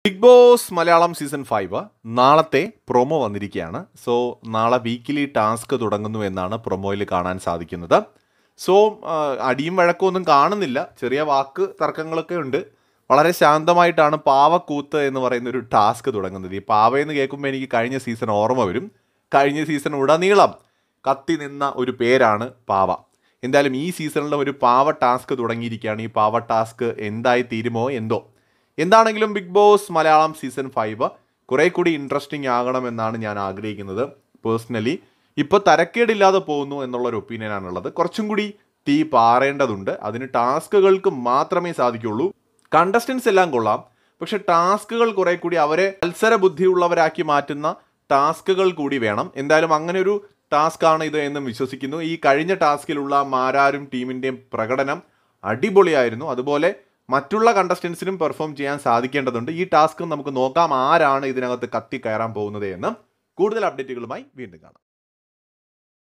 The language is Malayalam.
big Boss Malayalam season five നാളത്തെ പ്രൊമോ വന്നിരിക്കുകയാണ് സോ നാളെ വീക്കിലി ടാസ്ക് തുടങ്ങുന്നു എന്നാണ് പ്രൊമോയിൽ കാണാൻ സാധിക്കുന്നത് സോ ആ, അടിയും വഴക്കമൊന്നും കാണുന്നില്ല ചെറിയ വാക്ക് തർക്കങ്ങളൊക്കെ ഉണ്ട് വളരെ ശാന്തമായിട്ടാണ് പാവക്കൂത്ത് എന്ന് പറയുന്ന ഒരു ടാസ്ക് തുടങ്ങുന്നത് ഈ പാവയെന്ന് കേൾക്കുമ്പോൾ എനിക്ക് കഴിഞ്ഞ സീസൺ ഓർമ്മ വരും കഴിഞ്ഞ സീസൺ ഉടനീളം കത്തി നിന്ന ഒരു പേരാണ് പാവ എന്തായാലും ഈ സീസണിലെ ഒരു പാവ ടാസ്ക് തുടങ്ങിയിരിക്കുകയാണ് ഈ പാവ ടാസ്ക് എന്തായി തീരുമോ എന്തോ എന്താണെങ്കിലും Bigg Boss Malayalam season five കുറെ കൂടി ഇൻട്രസ്റ്റിംഗ് ആകണമെന്നാണ് ഞാൻ ആഗ്രഹിക്കുന്നത് പേഴ്സണലി ഇപ്പോൾ തരക്കേടില്ലാതെ പോകുന്നു എന്നുള്ള ഒരു ഒപ്പീനിയനാണുള്ളത് കുറച്ചും കൂടി തീ പാറേണ്ടതുണ്ട് അതിന് ടാസ്കുകൾക്ക് മാത്രമേ സാധിക്കുള്ളൂ കണ്ടസ്റ്റൻസ് എല്ലാം കൊള്ളാം പക്ഷെ ടാസ്കുകൾ കുറെ കൂടി അവരെ മത്സര ബുദ്ധിയുള്ളവരാക്കി മാറ്റുന്ന ടാസ്കുകൾ കൂടി വേണം എന്തായാലും അങ്ങനെ ഒരു ടാസ്ക് ആണ് ഇത് എന്നും വിശ്വസിക്കുന്നു ഈ കഴിഞ്ഞ ടാസ്കിലുള്ള മാരാരും ടീമിൻ്റെയും പ്രകടനം അടിപൊളിയായിരുന്നു അതുപോലെ മറ്റുള്ള കണ്ടസ്റ്റൻസിനും പെർഫോം ചെയ്യാൻ സാധിക്കേണ്ടതുണ്ട് ഈ ടാസ്ക് നമുക്ക് നോക്കാം ആരാണ് ഇതിനകത്ത് കത്തി കയറാൻ പോകുന്നത് എന്ന് കൂടുതൽ അപ്ഡേറ്റുകളുമായി വീണ്ടും കാണാം